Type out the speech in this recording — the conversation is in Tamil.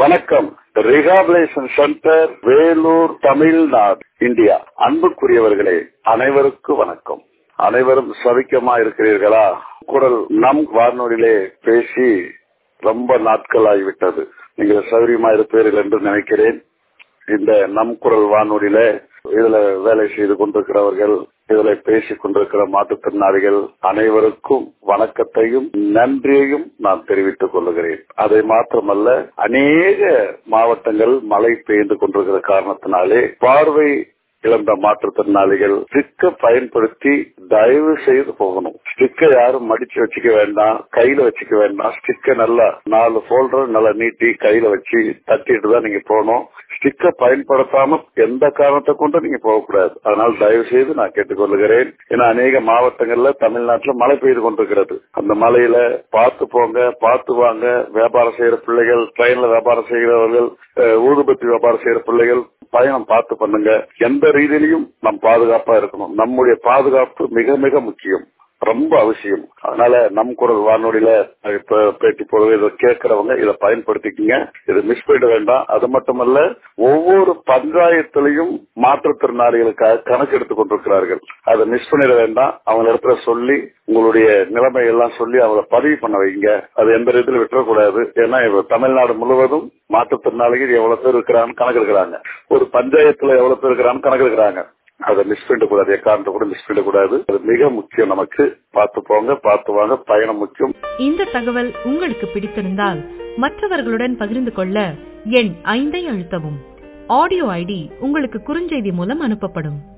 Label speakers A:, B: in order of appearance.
A: வணக்கம் rehabilitation center Vellore Tamil Nadu India அன்புக்குரியவர்களே அனைவருக்கும் வணக்கம் அனைவரும் சவிக்கமா இருக்கிறீர்களா குரல் நம் வானொலியிலே பேசி ரொம்ப நாட்கள் ஆகிவிட்டது நீங்கள் சௌரியமா இருப்பீர்கள் என்று நினைக்கிறேன் இந்த நம் குரல் வானொலியில இதுல வேலை செய்து கொண்டிருக்கிறவர்கள் இதுல பேசிக் கொண்டிருக்கிற மாற்றுத்திறனாளிகள் அனைவருக்கும் வணக்கத்தையும் நன்றியையும் நான் தெரிவித்துக் கொள்கிறேன் அதை மாத்திரமல்ல அநேக மாவட்டங்கள் மழை பெய்து கொண்டிருக்கிற காரணத்தினாலே பார்வை இழந்த மாற்றுத்திறனாளிகள் ஸ்டிக்க பயன்படுத்தி தயவு செய்து போகணும் ஸ்டிக்கை யாரும் மடிச்சு வச்சுக்க வேண்டாம் கையில வச்சுக்க வேண்டாம் ஸ்டிக்கை நல்லா நாலு போல்டர் நல்லா நீட்டி கையில வச்சு தட்டிட்டு தான் நீங்க போகணும் ஸ்டிக்கை பயன்படுத்தாம எந்த காரணத்தை கொண்டு நீங்க போகக்கூடாது அதனால் தயவு செய்து நான் கேட்டுக்கொள்கிறேன் ஏன்னா அநேக மாவட்டங்கள்ல தமிழ்நாட்டில் மழை பெய்து கொண்டிருக்கிறது அந்த மழையில பார்த்து போங்க பார்த்து வாங்க வியாபாரம் செய்யற பிள்ளைகள் ட்ரெயின்ல வியாபாரம் செய்கிறவர்கள் ஊதுபத்தி வியாபாரம் செய்யற பிள்ளைகள் பயணம் பார்த்து பண்ணுங்க எந்த ரீதியிலையும் நம் பாதுகாப்பா இருக்கணும் நம்முடைய பாதுகாப்பு மிக மிக முக்கியம் ரொம்ப அவசியம் அதனால நம் குரல் வானொலியில இப்ப பேட்டி போடுறது இதை கேட்கறவங்க இதை பயன்படுத்திக்கங்க இதை மிஸ் பண்ணிட வேண்டாம் அது மட்டுமல்ல ஒவ்வொரு பஞ்சாயத்திலையும் மாற்றுத்திறனாளிகளுக்காக கணக்கு எடுத்துக் கொண்டிருக்கிறார்கள் அதை மிஸ் பண்ணிட வேண்டாம் அவங்க இடத்துல சொல்லி உங்களுடைய நிலைமை எல்லாம் சொல்லி அவங்களை பதிவு பண்ண வைங்க அது எந்த ரீதியில விட்டுறக்கூடாது ஏன்னா இப்ப தமிழ்நாடு முழுவதும் மாற்றுத்திறனாளிகள் எவ்வளவு பேர் இருக்கிறான்னு கணக்கு எடுக்கிறாங்க ஒரு பஞ்சாயத்துல எவ்வளவு பேர் இருக்கிறான்னு கணக்கு எடுக்கிறாங்க அதை மிஸ் பண்ணக்கூடாது எக்காரணத்தை கூட மிஸ் பண்ணக்கூடாது அது மிக முக்கியம் நமக்கு பார்த்து போங்க பார்த்து வாங்க பயணம் முக்கியம்
B: இந்த தகவல் உங்களுக்கு பிடித்திருந்தால் மற்றவர்களுடன் பகிர்ந்து கொள்ள எண் ஐந்தை அழுத்தவும் ஆடியோ ஐடி உங்களுக்கு குறுஞ்செய்தி மூலம் அனுப்பப்படும்